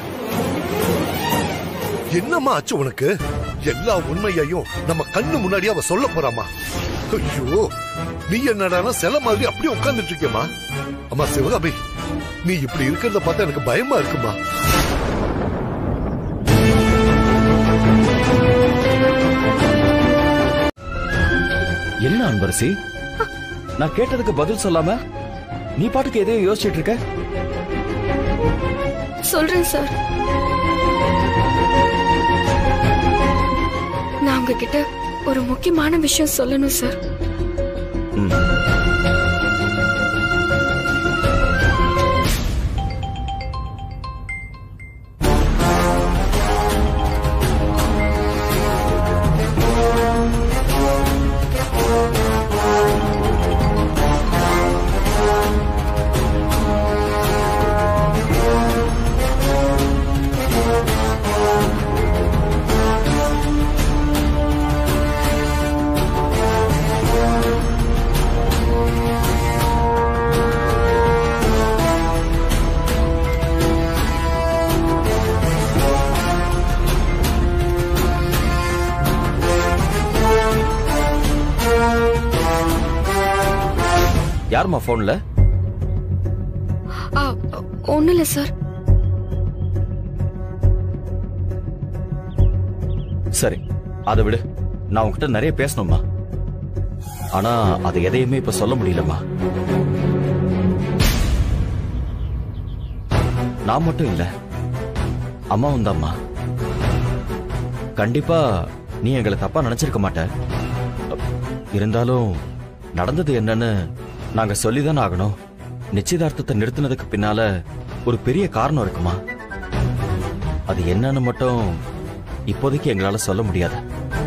என்னம்மா ஆச்சு உனக்கு எல்லா உண்மையையும் நம்ம கண்ணு முன்னாடி அவ சொல்ல போறாமா ஐயோ நீ என்னடானா சில மாதிரி அப்படியே உட்கார்ந்துட்டு இருக்கேம்மா அம்மா சிவகாமி நீ இப்படி இருக்கிறத பார்த்தா எனக்கு பயமா இருக்குமா என்ன அன்பரசி நான் கேட்டதுக்கு பதில் சொல்லாம நீ பாட்டுக்கு எதையோ யோசிச்சுட்டு இருக்க சொல்றேன் சார் நான் உங்ககிட்ட ஒரு முக்கியமான விஷயம் சொல்லணும் சார் யாரும்மா போன்ல ஒண்ணும் இல்ல சார் சரி அதை விடு நான் உன்கிட்ட நிறைய பேசணும்மா ஆனா அது எதையுமே இப்ப சொல்ல முடியலம்மா நான் மட்டும் இல்ல அம்மாவும் தான்மா கண்டிப்பா நீ எங்களை தப்பா நினைச்சிருக்க மாட்ட இருந்தாலும் நடந்தது என்னன்னு நாங்க சொல்லிதானே ஆகணும் நிச்சயதார்த்தத்தை நிறுத்தினதுக்கு பின்னால ஒரு பெரிய காரணம் இருக்குமா அது என்னன்னு மட்டும் இப்போதைக்கு எங்களால சொல்ல முடியாது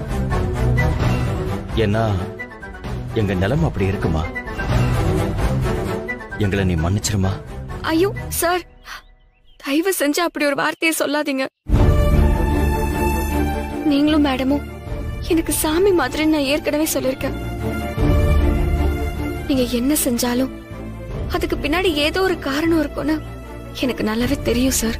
ஏன்னா எங்க நிலைமை அப்படி இருக்குமா எங்களை நீ மன்னிச்சிருமா ஐயோ சார் தயவு செஞ்சு அப்படி ஒரு வார்த்தையை சொல்லாதீங்க நீங்களும் மேடமும் எனக்கு சாமி மாதிரி நான் ஏற்கனவே சொல்லிருக்கேன் நீங்க என்ன செஞ்சாலும் அதுக்கு பின்னாடி ஏதோ ஒரு காரணம் இருக்கும்னு எனக்கு நல்லாவே தெரியும் சார்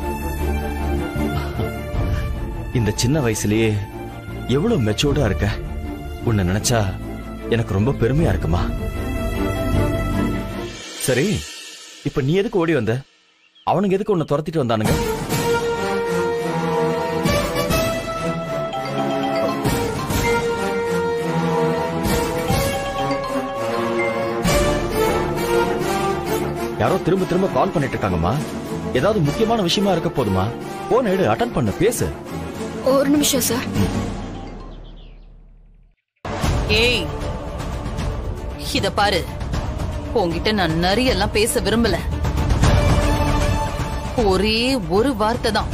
இந்த சின்ன வயசுலயே எவ்வளவு மெச்சூர்டா இருக்க உன்னை நினைச்சா எனக்கு ரொம்ப பெருமையா இருக்குமா சரி இப்ப நீ எதுக்கு ஓடி வந்த அவனுங்க எதுக்கு உன்னை துரத்திட்டு வந்தானுங்க யாரோ திரும்ப திரும்ப கால் பண்ணிட்டு இருக்காங்கம்மா ஏதாவது முக்கியமான விஷயமா இருக்க போதுமா போன் எடு அட்டன் பண்ண பேசு ஒரு நிமிஷம் சார் ஏய் இத பாரு உன்கிட்ட நான் நிறைய எல்லாம் பேச விரும்பல ஒரே ஒரு வார்த்தை தான்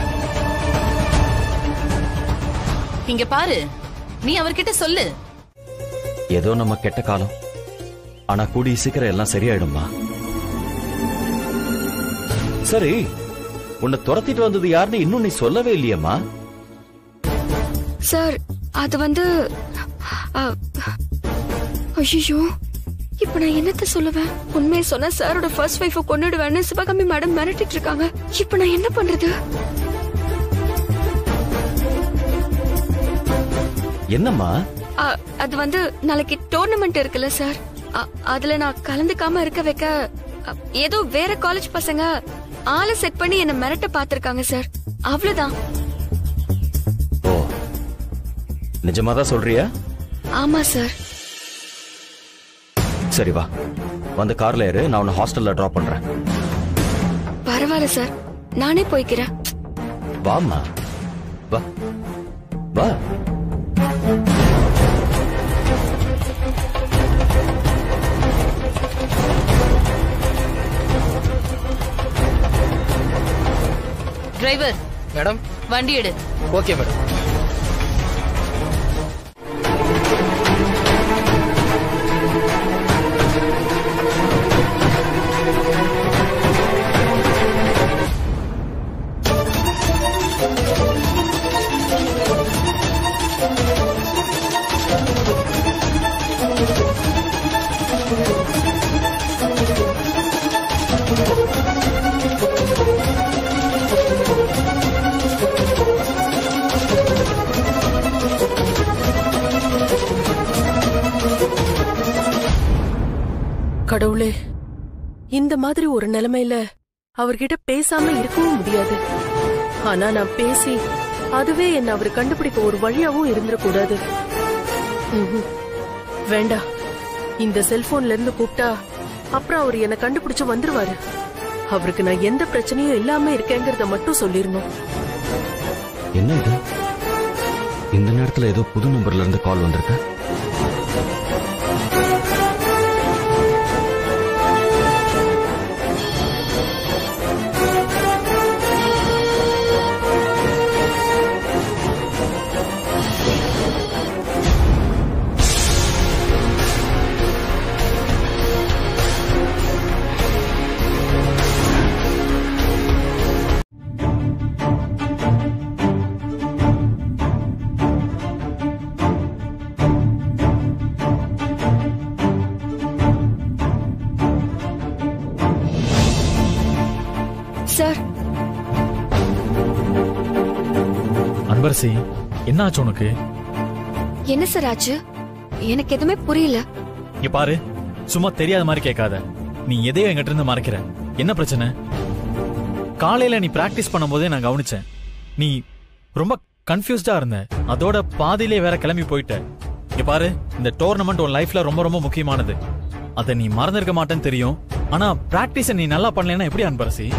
இங்க பாரு நீ அவர்கிட்ட சொல்லு ஏதோ நம்ம கெட்ட காலம் ஆனா கூடிய சீக்கிரம் எல்லாம் சரியாயிடுமா சரி உன்னை துரத்திட்டு வந்தது யாருன்னு இன்னும் நீ சொல்லவே இல்லையம்மா சார் அது வந்து ஐயோ இப்ப நான் என்னத்த சொல்லுவேன் உண்மையை சொன்னா சாரோட ஃபர்ஸ்ட் ஒய்ஃப கொன்னுடுவேன்னு சிவகாமி மேடம் மிரட்டிட்டு இருக்காங்க இப்ப நான் என்ன பண்றது என்னம்மா அ, அது வந்து நாளைக்கு டோர்னமெண்ட் இருக்குல்ல சார் அ, அதுல நான் கலந்துக்காம இருக்க வைக்க அ, ஏதோ வேற காலேஜ் பசங்க ஆளை செட் பண்ணி என்ன மிரட்ட பாத்திருக்காங்க சார் அவ்வளவுதான் நிஜமாதான் சொல்றியா ஆமா சார் சரி வா வந்து கார்ல ஏறு நான் உன்னை ஹாஸ்டல்ல டிராப் பண்றேன் பரவாயில்ல சார் நானே போய்க்கிறேன் வாம்மா வா வா டிரைவர் மேடம் வண்டி எடு ஓகே மேடம் கடவுளே இந்த மாதிரி ஒரு நிலைமையில அவர்கிட்ட பேசாம இருக்கவும் முடியாது ஆனா நான் பேசி அதுவே என்ன அவர் கண்டுபிடிக்க ஒரு வழியாவும் இருந்துடக்கூடாது ம்ஹும். வேண்டாம் இந்த செல்போன்ல இருந்து கூப்பிட்டா அப்புறம் அவர் என்ன கண்டுபிடிச்சு வந்துருவாரு அவருக்கு நான் எந்த பிரச்சனையும் இல்லாம இருக்கேங்கிறத மட்டும் சொல்லிடணும் என்ன இது இந்த நேரத்துல ஏதோ புது நம்பர்ல இருந்து கால் வந்திருக்கு சார் அன்பரசி என்ன ஆச்சு உனக்கு என்ன சார் ஆச்சு எனக்கு எதுவுமே புரியல இங்க பாரு சும்மா தெரியாத மாதிரி கேட்காத நீ எதையோ என்கிட்ட இருந்து மறைக்கிற என்ன பிரச்சனை காலையில நீ பிராக்டிஸ் பண்ணும்போதே நான் கவனிச்சேன் நீ ரொம்ப கன்ஃபியூஸ்டா இருந்த அதோட பாதியிலே வேற கிளம்பி போயிட்ட இங்க பாரு இந்த டோர்னமெண்ட் உன் லைஃப்ல ரொம்ப ரொம்ப முக்கியமானது அதை நீ மறந்திருக்க மாட்டேன்னு தெரியும் ஆனா பிராக்டிஸ நீ நல்லா பண்ணலைன்னா எப்படி அன்பரசி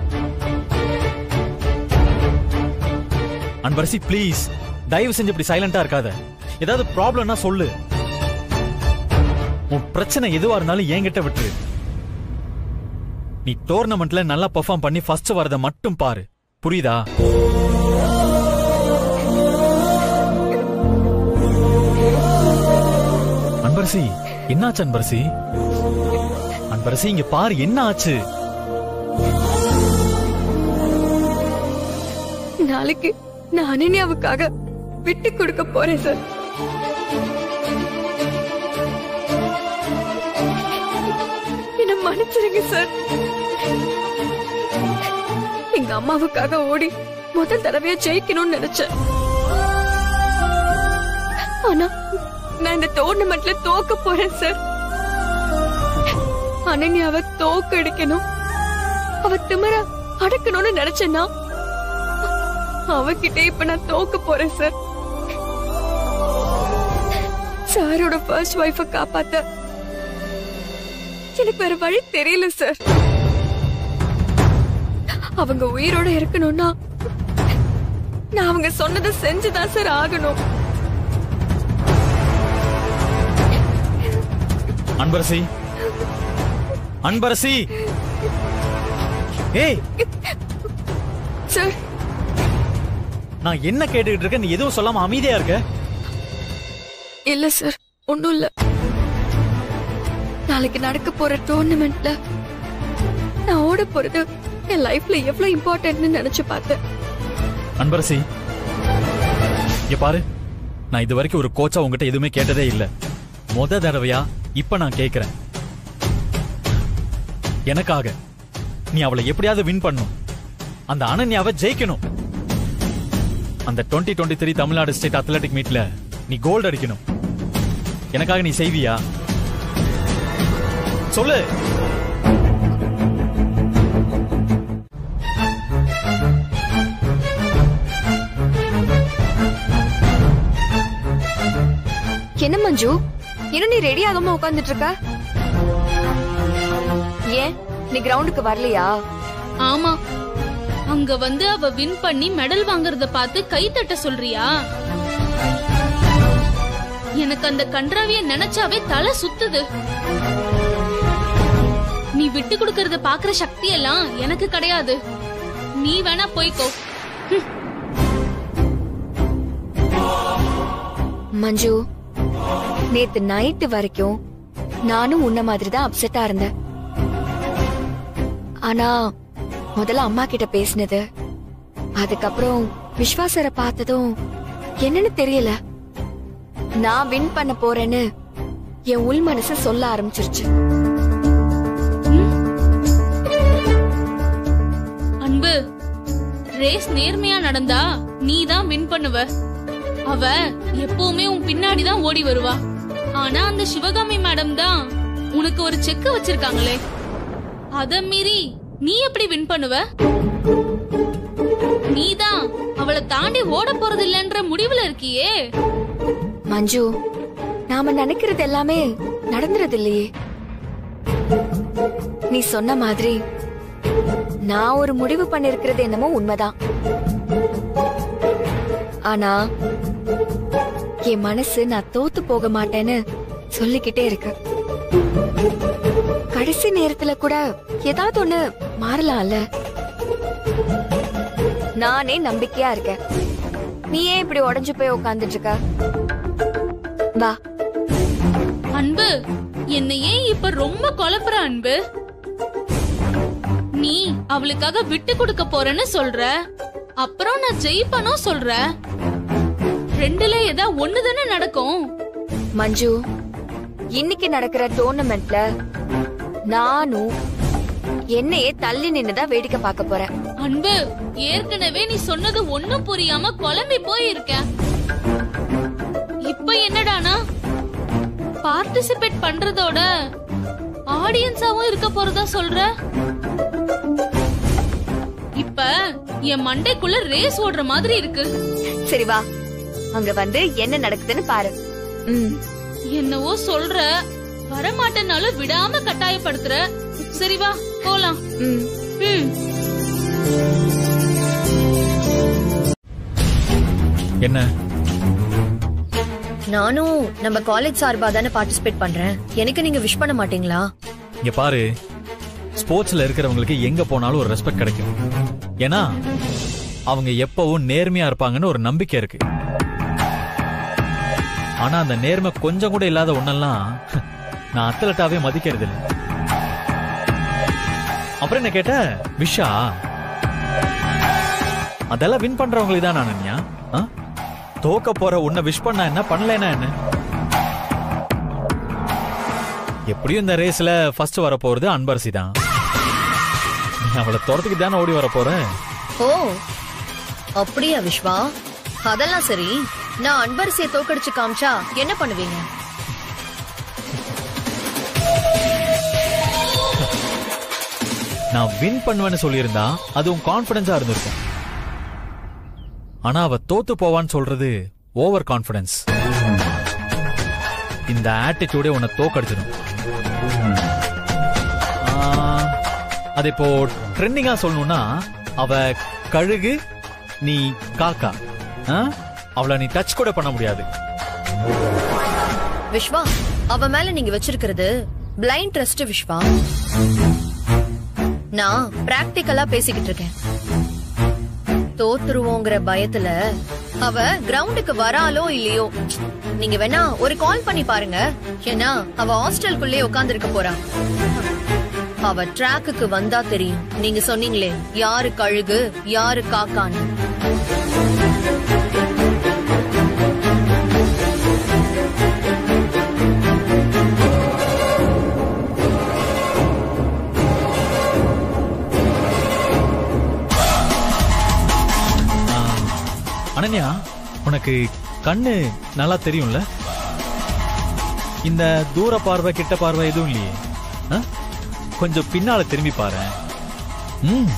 அன்பரசி ப்ளீஸ் தயவு செஞ்சு இப்படி சைலண்டா இருக்காத ஏதாவது ப்ராப்ளம்னா சொல்லு உன் பிரச்சனை எதுவா இருந்தாலும் என்கிட்ட விட்டுரு நீ டோர்னமெண்ட்ல நல்லா பெர்ஃபார்ம் பண்ணி ஃபர்ஸ்ட் வரத மட்டும் பாரு புரியுதா அன்பரசி என்னாச்சு அன்பரசி அன்பரசி இங்க பாரு என்ன ஆச்சு நாளைக்கு நான் அனன்யாவுக்காக விட்டு கொடுக்க போறேன் சார் என்ன மன்னிச்சிருங்க சார் எங்க அம்மாவுக்காக ஓடி முதல் தடவையா ஜெயிக்கணும்னு நினைச்சேன் ஆனா நான் இந்த டோர்னமெண்ட்ல தோக்க போறேன் சார் அனன்யாவை தோக்கடிக்கணும் அவ திமிர அடக்கணும்னு நினைச்சேன்னா அவகிட்ட இப்ப நான் தோக்க போறேன் சார் சாரோட ஃபர்ஸ்ட் ஒய்ஃப காப்பாத்த எனக்கு வேற வழி தெரியல சார் அவங்க உயிரோட இருக்கணும்னா நான் அவங்க சொன்னதை செஞ்சுதான் சார் ஆகணும் அன்பரசி அன்பரசி ஏய் சார் நான் என்ன கேட்டுக்கிட்டு இருக்கேன் நீ எதுவும் சொல்லாம அமைதியா இருக்க இல்ல சார் ஒண்ணும் இல்ல நாளைக்கு நடக்க போற டோர்னமெண்ட்ல நான் ஓட போறது என் லைஃப்ல எவ்வளவு இம்பார்ட்டன்ட்னு நினைச்சு பார்த்தேன் அன்பரசி இங்க பாரு நான் இது வரைக்கும் ஒரு கோச்சா உங்ககிட்ட எதுவுமே கேட்டதே இல்ல முத தடவையா இப்ப நான் கேக்குறேன் எனக்காக நீ அவளை எப்படியாவது வின் பண்ணும் அந்த அனன்யாவை ஜெயிக்கணும் அந்த 2023 twenty three Tamil Nadu state athletic மீட்ல நீ கோல்டு அடிக்கணும் எனக்காக நீ செய்வியா சொல்லு என்ன மஞ்சு இன்னும் நீ ரெடி ஆகாம உட்கார்ந்துட்டு இருக்க ஏன் நீ கிரவுண்டுக்கு வரலையா ஆமா அங்க வந்து அவ வின் பண்ணி மெடல் வாங்குறத பார்த்து கை தட்ட சொல்றியா எனக்கு அந்த கன்றாவிய நினைச்சாவே தலை சுத்துது நீ விட்டு கொடுக்கறத பாக்குற சக்தி எல்லாம் எனக்கு கிடையாது நீ வேணா போய்க்கோ மஞ்சு நேத்து நைட்டு வரைக்கும் நானும் உன்ன மாதிரி தான் அப்செட்டா இருந்தேன் ஆனா முதல்ல அம்மா கிட்ட பேசினது அதுக்கப்புறம் விஸ்வாசரை பார்த்ததும் என்னன்னு தெரியல நான் வின் பண்ண போறேன்னு என் உள் மனசு சொல்ல ஆரம்பிச்சிருச்சு அன்பு ரேஸ் நேர்மையா நடந்தா நீ தான் வின் பண்ணுவ அவ எப்பவுமே உன் பின்னாடி தான் ஓடி வருவா ஆனா அந்த சிவகாமி மேடம் தான் உனக்கு ஒரு செக் வச்சிருக்காங்களே அத மீறி நீ எப்படி வின் பண்ணுவ நீ தான் அவளை தாண்டி ஓட போறது இல்லன்ற முடிவுல இருக்கியே மஞ்சு நாம நினைக்கிறது எல்லாமே நடந்துறது இல்லையே நீ சொன்ன மாதிரி நான் ஒரு முடிவு பண்ணிருக்கிறது என்னமோ உண்மைதான் ஆனா என் மனசு நான் தோத்து போக மாட்டேன்னு சொல்லிக்கிட்டே இருக்கு கடைசி நேரத்துல கூட ஏதாவது ஒண்ணு மாறலாம்ல நானே நம்பிக்கையா இருக்கேன் நீ ஏன் இப்படி உடைஞ்சு போய் உட்கார்ந்துட்டு இருக்க வா அன்பு என்ன ஏன் இப்ப ரொம்ப குழப்புற அன்பு நீ அவளுக்காக விட்டு கொடுக்க போறேன்னு சொல்ற அப்புறம் நான் ஜெயிப்பனும் சொல்ற ரெண்டுல ஏதா ஒண்ணு தானே நடக்கும் மஞ்சு இன்னைக்கு நடக்கிற டோர்னமெண்ட்ல நானும் என்னையே தள்ளி நின்னுதான் வேடிக்கை பார்க்க போறேன் அன்பு ஏற்கனவே நீ சொன்னது ஒண்ணும் புரியாம குழம்பி போயிருக்க இப்ப என்னடானா பார்ட்டிசிபேட் பண்றதோட ஆடியன்ஸாவும் இருக்க போறதா சொல்ற இப்ப என் மண்டைக்குள்ள ரேஸ் ஓடுற மாதிரி இருக்கு சரி வா அங்க வந்து என்ன நடக்குதுன்னு பாரு ம் என்னவோ சொல்ற வரமாட்டேனாலும் விடாம கட்டாயப்படுத்துற சரி வா போலாம் ம் ம் என்ன நானும் நம்ம காலேஜ் சார்பா தானே பார்ட்டிசிபேட் பண்றேன் எனக்கு நீங்க விஷ் பண்ண மாட்டீங்களா இங்க பாரு ஸ்போர்ட்ஸ்ல இருக்கிறவங்களுக்கு எங்க போனாலும் ஒரு ரெஸ்பெக்ட் கிடைக்கும் ஏன்னா அவங்க எப்பவும் நேர்மையா இருப்பாங்கன்னு ஒரு நம்பிக்கை இருக்கு ஆனா அந்த நேர்மை கொஞ்சம் கூட இல்லாத ஒன்னெல்லாம் நான் அத்லட்டாவே மதிக்கிறது இல்லை அப்புறம் என்ன கேட்ட விஷா அதெல்லாம் வின் பண்றவங்களுக்கு தான் அனன்யா ஆ? தோக்க போற உன்னை விஷ் பண்ணா என்ன பண்ணலைன்னா என்ன எப்படியும் இந்த ரேஸ்ல ஃபர்ஸ்ட் வர போறது அன்பரசி தான் நீ அவளை துரத்துக்கு தானே ஓடி வர போற ஓ அப்படியா விஸ்வா அதெல்லாம் சரி நான் அன்பரசியை தோக்கடிச்சு காமிச்சா என்ன பண்ணுவீங்க நான் வின் பண்ணுவேன்னு சொல்லியிருந்தா அது உன் கான்பிடன்ஸா இருந்திருக்கும் ஆனா அவ தோத்து போவான்னு சொல்றது ஓவர் கான்பிடன்ஸ் இந்த ஆட்டிடியூடே உன்னை தோக்கடிச்சிடும் ஆ, அது இப்போ ட்ரெண்டிங்கா சொல்லணும்னா அவ கழுகு நீ காக்கா ஆ? அவளை நீ டச் கூட பண்ண முடியாது விஸ்வா அவ மேல நீங்க வச்சிருக்கிறது பிளைண்ட் ட்ரஸ்ட் விஸ்வா நான் பிராக்டிக்கலா பேசிக்கிட்டு இருக்கேன் தோத்துருவோங்கிற பயத்துல அவ கிரவுண்டுக்கு வராலோ இல்லையோ நீங்க வேணா ஒரு கால் பண்ணி பாருங்க ஏன்னா அவ ஹாஸ்டலுக்குள்ளே உட்கார்ந்திருக்க போறா அவ ட்ராக்குக்கு வந்தா தெரியும் நீங்க சொன்னீங்களே யாரு கழுகு யாரு காக்கான்னு அனன்யா உனக்கு கண்ணு நல்லா தெரியும்ல இந்த தூர பார்வை கிட்ட பார்வை எதுவும் இல்லையே ஆ? கொஞ்சம் பின்னால திரும்பி பாரு ம்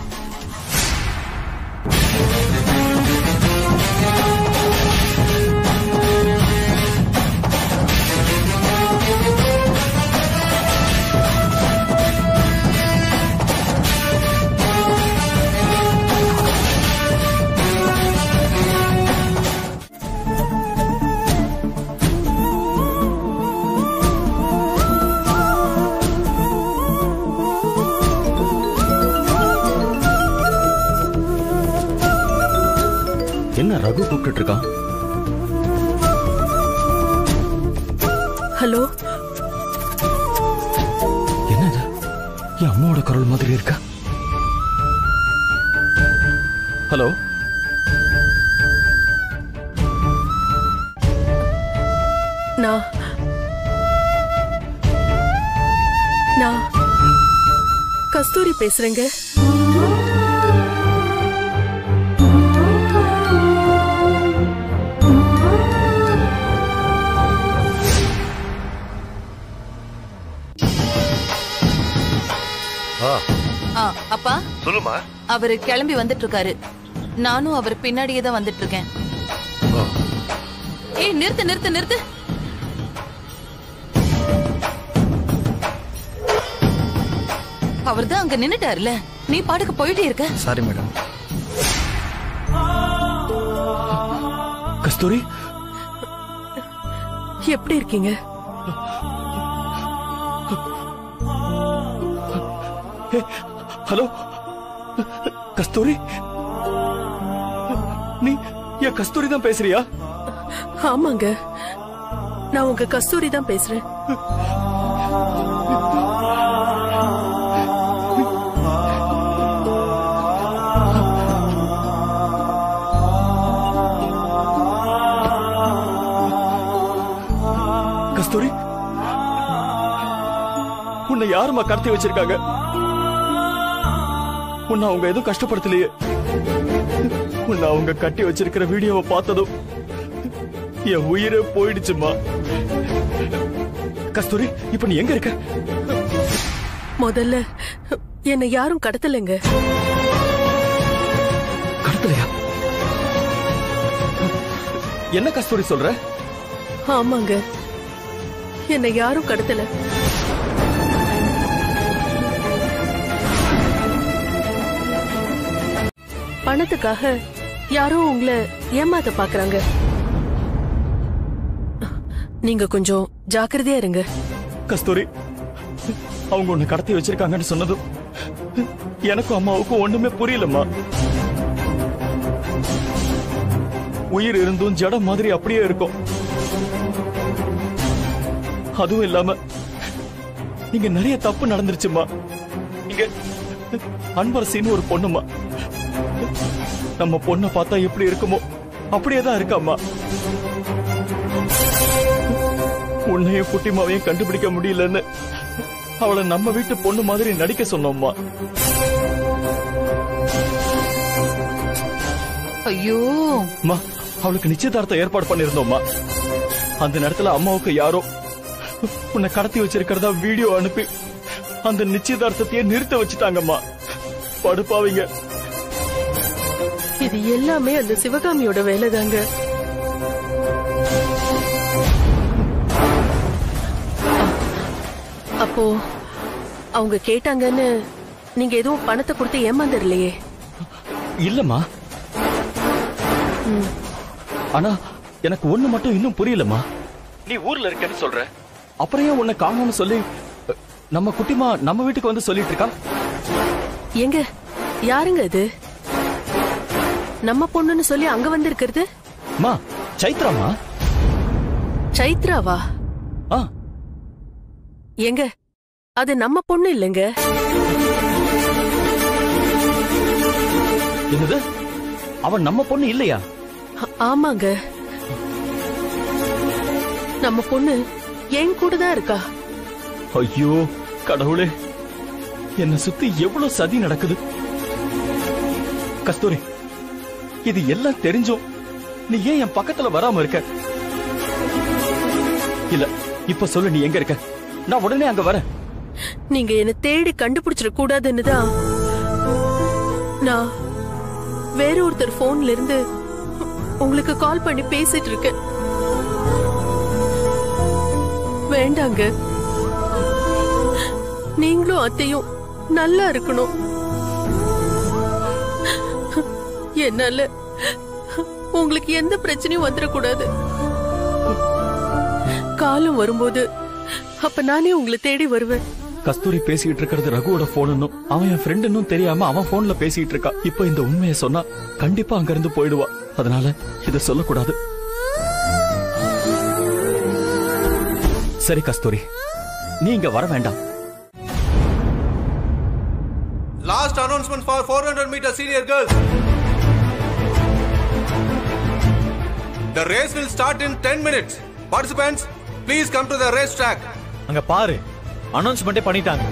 என்ன ரகு கூப்பிட்டு இருக்கான் ஹலோ என்னது என் அம்மாவோட குரல் மாதிரி இருக்கா ஹலோ நான் நான் கஸ்தூரி பேசுறேங்க ஆ ஆ, அப்பா சொல்லுமா அவரு கிளம்பி வந்துட்டு இருக்காரு நானும் அவர் பின்னாடியே தான் வந்துட்டு இருக்கேன் ஏய் நிறுத்து நிறுத்து நிறுத்து அவர் தான் அங்க நின்னுட்டாருல நீ பாட்டுக்கு போயிட்டே இருக்க சாரி மேடம் கஸ்தூரி எப்படி இருக்கீங்க ஹலோ கஸ்தூரி நீ என் கஸ்தூரி தான் பேசுறியா ஆமாங்க நான் உங்க கஸ்தூரி தான் பேசுறேன் கஸ்தூரி உன்னை யாரும்மா கடத்தி வச்சிருக்காங்க உன்னை அவங்க எதுவும் கஷ்டப்படுத்தலையே உன்னை அவங்க கட்டி வச்சிருக்கிற வீடியோவை பார்த்ததும் என் உயிரே போயிடுச்சுமா கஸ்தூரி இப்ப நீ எங்க இருக்க முதல்ல என்னை யாரும் கடத்தலைங்க கடத்தலையா என்ன கஸ்தூரி சொல்ற ஆமாங்க என்னை யாரும் கடத்தல பணத்துக்காக யாரோ உங்களை ஏமாத்த பாக்குறாங்க நீங்க கொஞ்சம் ஜாக்கிரதையா இருங்க கஸ்தூரி அவங்க உன்னை கடத்தி வச்சிருக்காங்கன்னு சொன்னதும் எனக்கும் அம்மாவுக்கும் ஒண்ணுமே புரியலம்மா உயிர் இருந்தும் ஜடம் மாதிரி அப்படியே இருக்கும் அதுவும் இல்லாம இங்க நிறைய தப்பு நடந்துருச்சுமா இங்க அன்பரசின்னு ஒரு பொண்ணுமா நம்ம பொண்ணை பார்த்தா எப்படி இருக்குமோ அப்படியே தான் இருக்காம்மா உன்னையும் குட்டிமாவையும் கண்டுபிடிக்க முடியலன்னு அவளை நம்ம வீட்டு பொண்ணு மாதிரி நடிக்க சொன்னோம்மா ஐயோ அம்மா அவளுக்கு நிச்சயதார்த்தம் ஏற்பாடு பண்ணிருந்தோம்மா அந்த நேரத்துல அம்மாவுக்கு யாரோ உன்னை கடத்தி வச்சிருக்கிறதா வீடியோ அனுப்பி அந்த நிச்சயதார்த்தத்தையே நிறுத்த வச்சுட்டாங்கம்மா படுப்பாவீங்க இது எல்லாமே அந்த சிவகாமியோட வேலைதாங்க அப்போ அவங்க கேட்டாங்கன்னு நீங்க எதுவும் பணத்தை கொடுத்து ஏமாந்துடலையே இல்லம்மா ஆனா எனக்கு ஒண்ணு மட்டும் இன்னும் புரியலம்மா நீ ஊர்ல இருக்கேன்னு சொல்ற அப்புறம் ஏன் உன்னை காணோம்னு சொல்லி அஹ், நம்ம குட்டிமா நம்ம வீட்டுக்கு வந்து சொல்லிட்டு இருக்கா எங்க யாருங்க இது நம்ம பொண்ணுன்னு சொல்லி அங்க வந்திருக்கிறது மா சைத்ராமா சைத்ராவா ஆ எங்க அது நம்ம பொண்ணு இல்லைங்க என்னது அவன் நம்ம பொண்ணு இல்லையா ஆ- ஆமாங்க நம்ம பொண்ணு என் கூட தான் இருக்கா ஐயோ கடவுளே என்ன சுத்தி எவ்வளவு சதி நடக்குது கஸ்தூரி இது எல்லாம் தெரிஞ்சும் நீ ஏன் என் பக்கத்துல வராம இருக்க இல்ல இப்ப சொல்லு நீ எங்க இருக்க நான் உடனே அங்க வரேன் நீங்க என்ன தேடி கண்டுபிடிச்சிட கூடாதுன்னு தான் நான் வேற ஒருத்தர் போன்ல இருந்து உங்களுக்கு கால் பண்ணி பேசிட்டு இருக்கேன் வேண்டாங்க நீங்களும் அத்தையும் நல்லா இருக்கணும் என்னால உங்களுக்கு எந்த பிரச்சனையும் வந்துடக்கூடாது காலம் வரும்போது அப்ப நானே உங்களை தேடி வருவேன் கஸ்தூரி பேசிட்டு இருக்கிறது ரகுவோட போனுன்னும் அவன் என் ஃப்ரெண்டுன்னும் தெரியாம அவன் போன்ல பேசிட்டு இருக்கா இப்ப இந்த உண்மையை சொன்னா கண்டிப்பா அங்க இருந்து போயிடுவா அதனால இத சொல்லக்கூடாது சரி கஸ்தூரி நீ இங்க வர வேண்டாம் Last announcement for 400 meter senior girls. The race will start in 10 minutes. Participants, please come to the race track. அங்க பாரு அனௌன்ஸ்மெண்டே பண்ணிட்டாங்க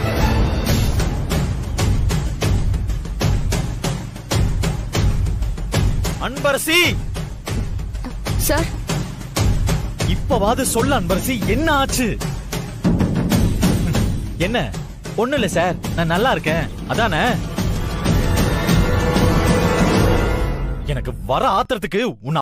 அன்பரசி சார் இப்பவாது சொல்ல அன்பரசி என்ன ஆச்சு என்ன ஒண்ணு இல்ல சார் நான் நல்லா இருக்கேன் அதானே எனக்கு வர ஆத்திரத்துக்கு உன்னை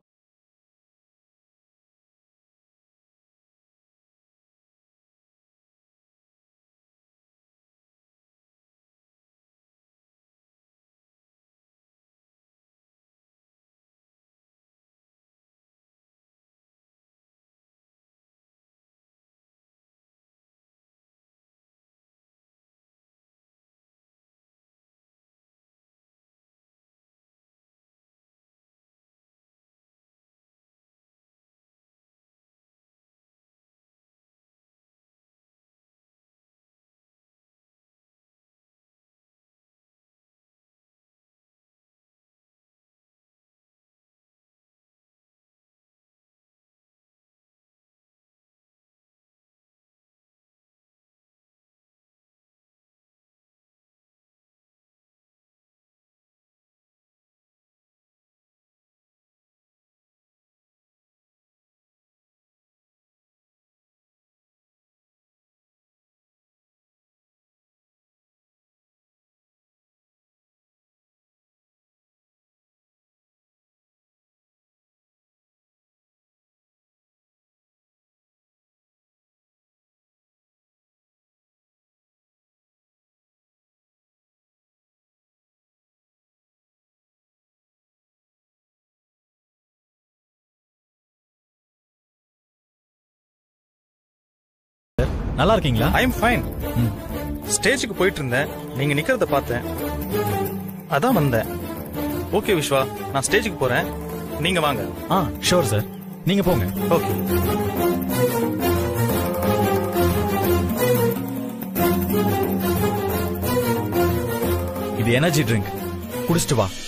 நல்லா இருக்கீங்களா ஐ எம் ஃபைன் ஸ்டேஜுக்கு போயிட்டு இருந்தேன் நீங்க நிக்கிறத பார்த்தேன் அதான் வந்தேன் ஓகே விஸ்வா நான் ஸ்டேஜுக்கு போறேன் நீங்க வாங்க ஆ ஷோர் சார் நீங்க போங்க ஓகே இது எனர்ஜி ட்ரிங்க் குடிச்சிட்டு வா